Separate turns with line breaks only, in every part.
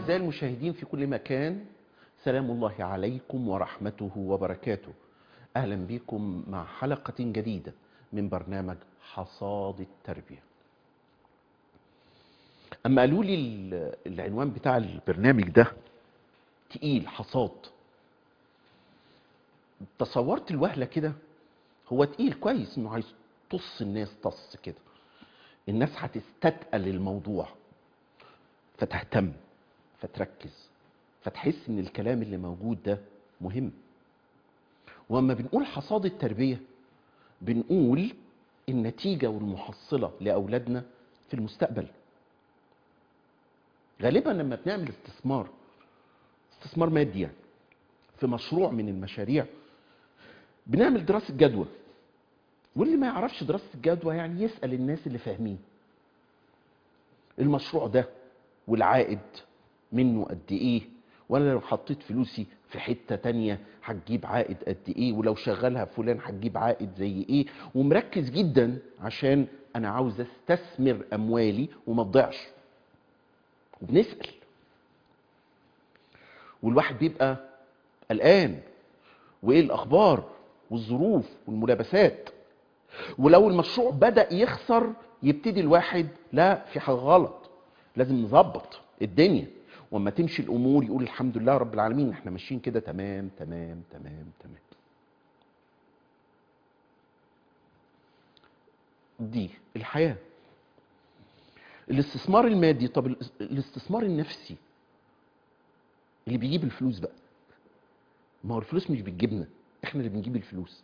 أعزائي المشاهدين في كل مكان سلام الله عليكم ورحمته وبركاته أهلا بكم مع حلقة جديدة من برنامج حصاد التربية أما قالوا لي ال- العنوان بتاع البرنامج ده تقيل حصاد تصورت الوهلة كده هو تقيل كويس انه عايز تص الناس تص كده الناس هتستتقل الموضوع فتهتم فتركز فتحس ان الكلام اللي موجود ده مهم واما بنقول حصاد التربيه بنقول النتيجه والمحصله لاولادنا في المستقبل غالبا لما بنعمل استثمار استثمار مادي يعني في مشروع من المشاريع بنعمل دراسه جدوى واللي ما يعرفش دراسه الجدوى يعني يسال الناس اللي فاهمين المشروع ده والعائد منه قد ايه وانا لو حطيت فلوسي في حته تانية هتجيب عائد قد ايه ولو شغلها فلان هتجيب عائد زي ايه ومركز جدا عشان انا عاوز استثمر اموالي وما تضيعش وبنسال والواحد بيبقى قلقان وايه الاخبار والظروف والملابسات ولو المشروع بدا يخسر يبتدي الواحد لا في حاجه غلط لازم نظبط الدنيا واما تمشي الامور يقول الحمد لله رب العالمين احنا ماشيين كده تمام تمام تمام تمام دي الحياه الاستثمار المادي طب الاس- الاستثمار النفسي اللي بيجيب الفلوس بقى ما هو الفلوس مش بتجيبنا احنا اللي بنجيب الفلوس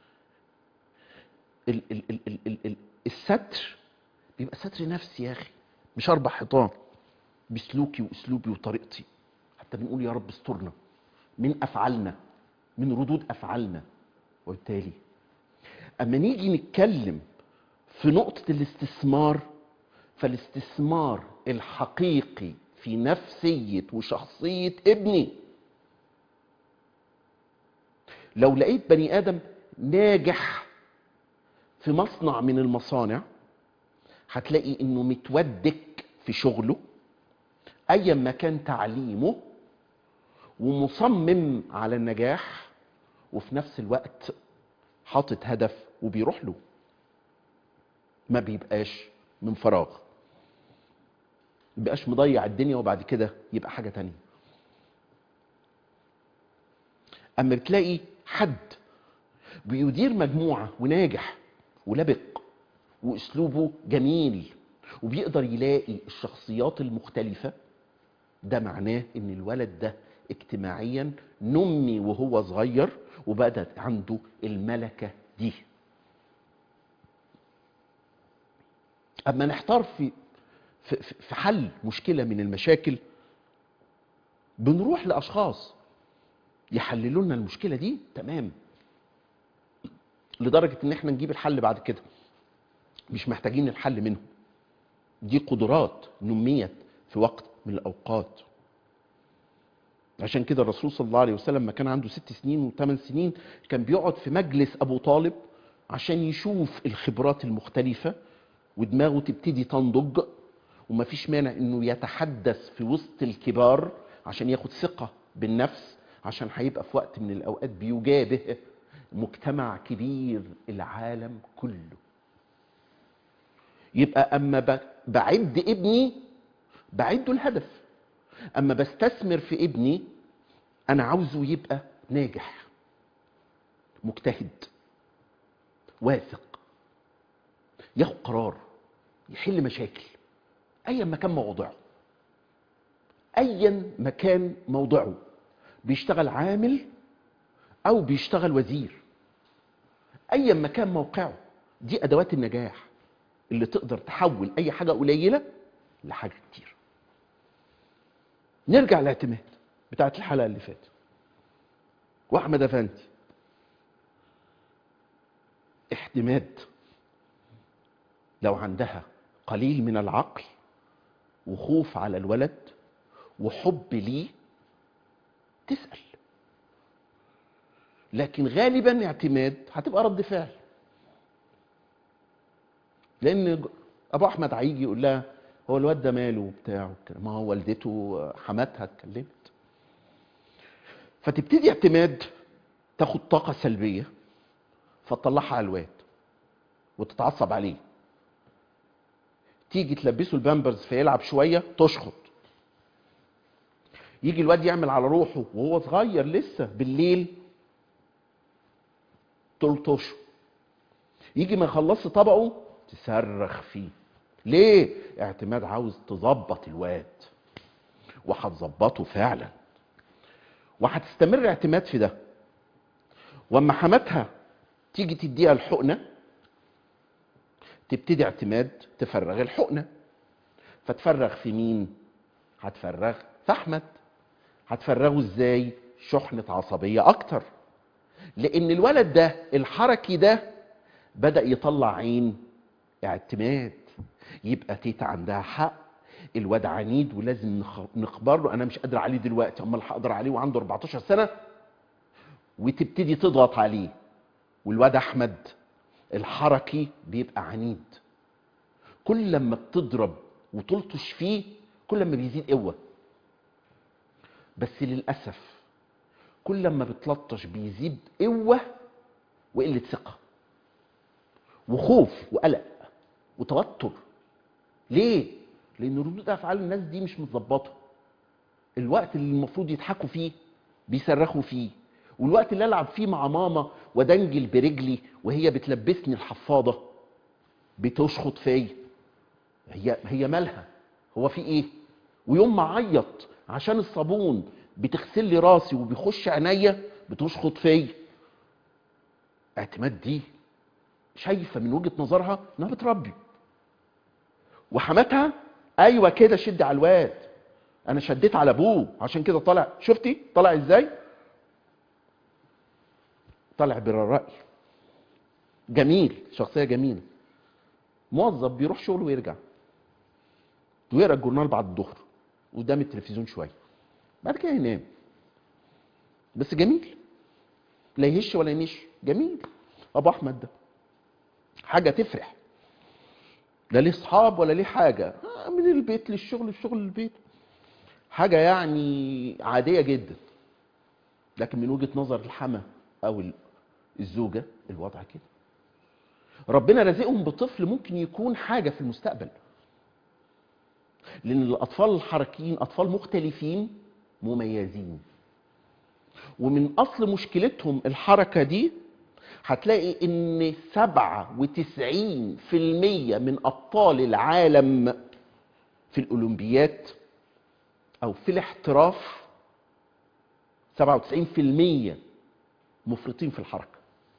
ال ال ال ال ال ال الستر بيبقى ستر نفسي يا اخي مش اربع حيطان بسلوكي واسلوبي وطريقتي حتى بنقول يا رب استرنا من افعالنا من ردود افعالنا وبالتالي اما نيجي نتكلم في نقطه الاستثمار فالاستثمار الحقيقي في نفسيه وشخصيه ابني لو لقيت بني ادم ناجح في مصنع من المصانع هتلاقي انه متودك في شغله ايا ما كان تعليمه ومصمم على النجاح وفي نفس الوقت حاطط هدف وبيروح له ما بيبقاش من فراغ ما بيبقاش مضيع الدنيا وبعد كده يبقى حاجة تانية اما بتلاقي حد بيدير مجموعة وناجح ولبق واسلوبه جميل وبيقدر يلاقي الشخصيات المختلفة ده معناه ان الولد ده اجتماعيا نمي وهو صغير وبدت عنده الملكة دي اما نحتار في في في حل مشكلة من المشاكل بنروح لاشخاص يحللوا لنا المشكلة دي تمام لدرجة ان احنا نجيب الحل بعد كده مش محتاجين الحل منهم دي قدرات نميت في وقت من الاوقات عشان كده الرسول صلى الله عليه وسلم ما كان عنده ست سنين وثمان سنين كان بيقعد في مجلس ابو طالب عشان يشوف الخبرات المختلفة ودماغه تبتدي تنضج ومفيش مانع انه يتحدث في وسط الكبار عشان ياخد ثقة بالنفس عشان هيبقى في وقت من الاوقات بيجابه مجتمع كبير العالم كله يبقى اما ب- بعد ابني بعده الهدف اما بستثمر في ابني انا عاوزه يبقى ناجح مجتهد واثق ياخد قرار يحل مشاكل ايا ما كان موضعه ايا ما كان موضعه بيشتغل عامل او بيشتغل وزير ايا ما كان موقعه دي ادوات النجاح اللي تقدر تحول اي حاجه قليله لحاجه كتير نرجع للاعتماد بتاعت الحلقه اللي فاتت واحمد افندي احتماد لو عندها قليل من العقل وخوف على الولد وحب ليه تسال لكن غالبا اعتماد هتبقى رد فعل لان ابو احمد هيجي يقول لها هو الواد ده ماله وبتاع وكده. ما هو والدته حماتها اتكلمت فتبتدي اعتماد تاخد طاقه سلبيه فتطلعها على الواد وتتعصب عليه تيجي تلبسه البامبرز فيلعب شويه تشخط يجي الواد يعمل على روحه وهو صغير لسه بالليل تلطشه يجي ما يخلصش طبقه تصرخ فيه ليه اعتماد عاوز تظبط الواد وهتظبطه فعلا وهتستمر اعتماد في ده واما حماتها تيجي تديها الحقنه تبتدي اعتماد تفرغ الحقنه فتفرغ في مين هتفرغ في احمد هتفرغه ازاي شحنه عصبيه اكتر لان الولد ده الحركي ده بدا يطلع عين اعتماد يبقى تيتا عندها حق الواد عنيد ولازم نخ- نخبر له انا مش قادر عليه دلوقتي امال هقدر عليه وعنده 14 سنه وتبتدي تضغط عليه والواد احمد الحركي بيبقى عنيد كل لما بتضرب وتلطش فيه كل لما بيزيد قوه بس للاسف كل لما بتلطش بيزيد قوه وقله ثقه وخوف وقلق وتوتر ليه لان ردود افعال الناس دي مش متظبطه الوقت اللي المفروض يضحكوا فيه بيصرخوا فيه والوقت اللي العب فيه مع ماما ودنجل برجلي وهي بتلبسني الحفاضه بتشخط فيا هي هي مالها هو في ايه ويوم ما اعيط عشان الصابون بتغسل لي راسي وبيخش عينيا بتشخط فيا اعتماد دي شايفه من وجهه نظرها انها بتربي وحماتها ايوه كده شد على الواد انا شديت على ابوه عشان كده طالع شفتي طالع ازاي طالع بالرأي جميل شخصيه جميله موظف بيروح شغله ويرجع ويقرا الجورنال بعد الظهر قدام التلفزيون شويه بعد كده ينام بس جميل لا يهش ولا ينش جميل ابو احمد ده حاجه تفرح لا ليه اصحاب ولا ليه حاجه آه، من البيت للشغل الشغل للبيت حاجه يعني عاديه جدا لكن من وجهه نظر الحما او ال- الزوجه الوضع كده ربنا رزقهم بطفل ممكن يكون حاجه في المستقبل لان الاطفال الحركيين اطفال مختلفين مميزين ومن اصل مشكلتهم الحركه دي هتلاقي ان 97% من ابطال العالم في الاولمبيات او في الاحتراف 97% مفرطين في الحركه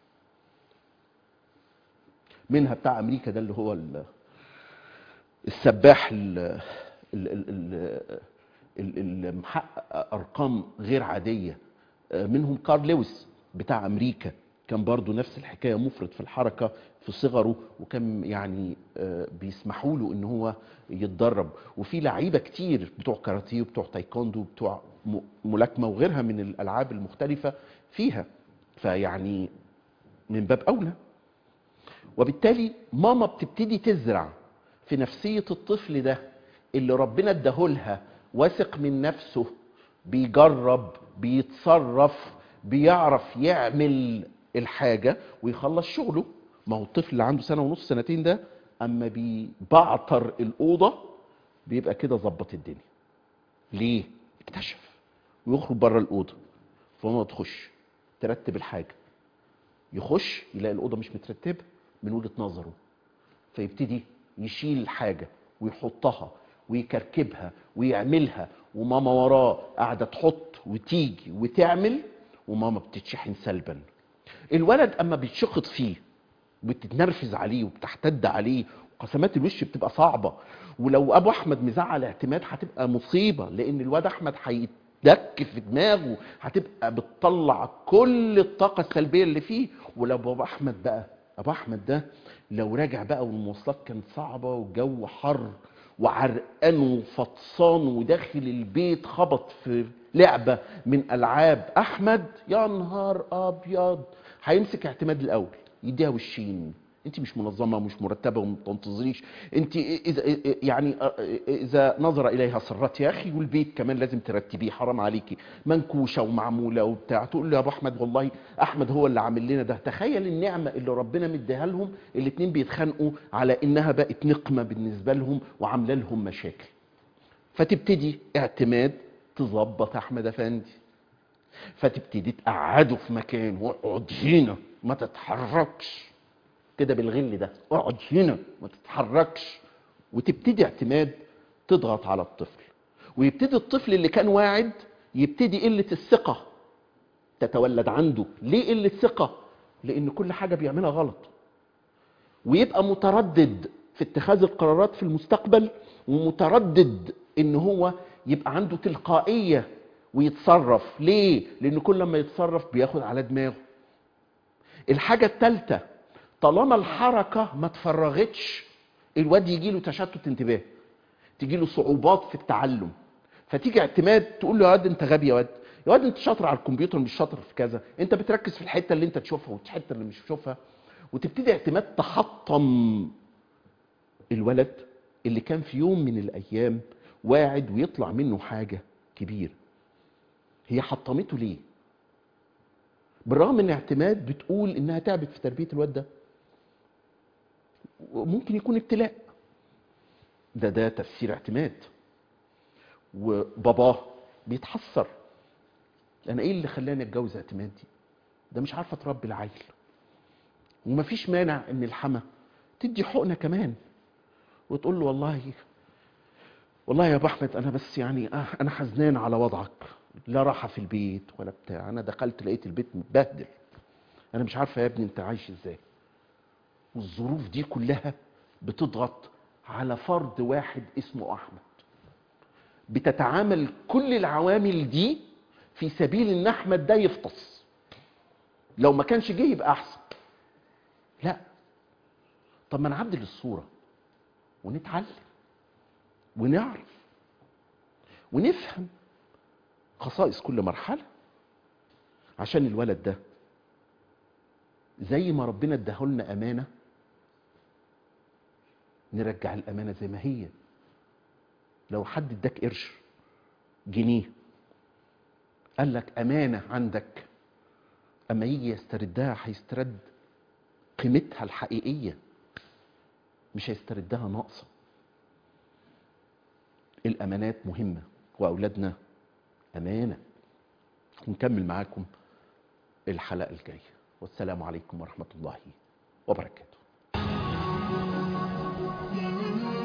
منها بتاع امريكا ده اللي هو ال- السباح ال- ال- ال- ال- ال- اللي محقق ارقام غير عاديه منهم كارل لويس بتاع امريكا كان برضو نفس الحكايه مفرط في الحركه في صغره وكان يعني آه، بيسمحوا له ان هو يتدرب وفي لعيبه كتير بتوع كاراتيه وبتوع تايكوندو وبتوع م- ملاكمه وغيرها من الالعاب المختلفه فيها فيعني من باب اولى وبالتالي ماما بتبتدي تزرع في نفسيه الطفل ده اللي ربنا اداهولها واثق من نفسه بيجرب بيتصرف بيعرف يعمل الحاجه ويخلص شغله ما هو الطفل اللي عنده سنه ونص سنتين ده اما بيبعتر الاوضه بيبقى كده ظبط الدنيا ليه اكتشف ويخرج بره الاوضه فماما تخش ترتب الحاجه يخش يلاقي الاوضه مش مترتبه من وجهه نظره فيبتدي يشيل الحاجه ويحطها ويكركبها ويعملها وماما وراه قاعده تحط وتيجي وتعمل وماما بتتشحن سلبا الولد اما بيتشخط فيه وبتتنرفز عليه وبتحتد عليه وقسمات الوش بتبقى صعبه ولو ابو احمد مزعل اعتماد هتبقى مصيبه لان الواد احمد هيدك في دماغه هتبقى بتطلع كل الطاقه السلبيه اللي فيه ولو ابو احمد بقى ابو احمد ده لو راجع بقى والمواصلات كانت صعبه والجو حر وعرقان وفطسان وداخل البيت خبط في لعبه من العاب احمد يا نهار ابيض هيمسك اعتماد الاول يديها وشين انت مش منظمه مش مرتبه وما بتنتظريش انت اذا يعني اذا نظر اليها سرت يا اخي والبيت كمان لازم ترتبيه حرام عليكي منكوشه ومعموله وبتاع تقول له يا ابو احمد والله احمد هو اللي عامل لنا ده تخيل النعمه اللي ربنا مديها لهم الاثنين بيتخانقوا على انها بقت نقمه بالنسبه لهم وعامله لهم مشاكل فتبتدي اعتماد تظبط احمد افندي فتبتدي تقعده في مكان واقعد هنا ما تتحركش كده بالغل ده اقعد هنا ما تتحركش وتبتدي اعتماد تضغط على الطفل ويبتدي الطفل اللي كان واعد يبتدي قلة الثقة تتولد عنده ليه قلة ثقة لان كل حاجة بيعملها غلط ويبقى متردد في اتخاذ القرارات في المستقبل ومتردد ان هو يبقى عنده تلقائية ويتصرف ليه لان كل ما يتصرف بياخد على دماغه الحاجة الثالثة طالما الحركة ما تفرغتش الواد يجي له تشتت انتباه تجي له صعوبات في التعلم فتيجي اعتماد تقول له يا واد انت غبي يا واد يا واد انت شاطر على الكمبيوتر مش شاطر في كذا انت بتركز في الحته اللي انت تشوفها والحته اللي مش تشوفها وتبتدي اعتماد تحطم الولد اللي كان في يوم من الايام واعد ويطلع منه حاجه كبيره هي حطمته ليه بالرغم ان اعتماد بتقول انها تعبت في تربيه الواد ده ممكن يكون ابتلاء ده ده تفسير اعتماد وباباه بيتحسر انا ايه اللي خلاني اتجوز اعتماد دي ده مش عارفه تربي العيل ومفيش مانع ان الحما تدي حقنه كمان وتقول له والله والله يا ابو احمد انا بس يعني آه انا حزنان على وضعك لا راحه في البيت ولا بتاع انا دخلت لقيت البيت متبهدل انا مش عارفه يا ابني انت عايش ازاي والظروف دي كلها بتضغط على فرد واحد اسمه احمد بتتعامل كل العوامل دي في سبيل ان احمد ده يفطس لو ما كانش جه يبقى احسن لا طب ما نعدل الصوره ونتعلم ونعرف ونفهم خصائص كل مرحله عشان الولد ده زي ما ربنا اداهولنا امانه نرجع الامانه زي ما هي لو حد اداك قرش جنيه قال لك امانه عندك اما يجي يستردها هيسترد قيمتها الحقيقيه مش هيستردها ناقصه الامانات مهمه واولادنا امانه ونكمل معاكم الحلقه الجايه والسلام عليكم ورحمه الله وبركاته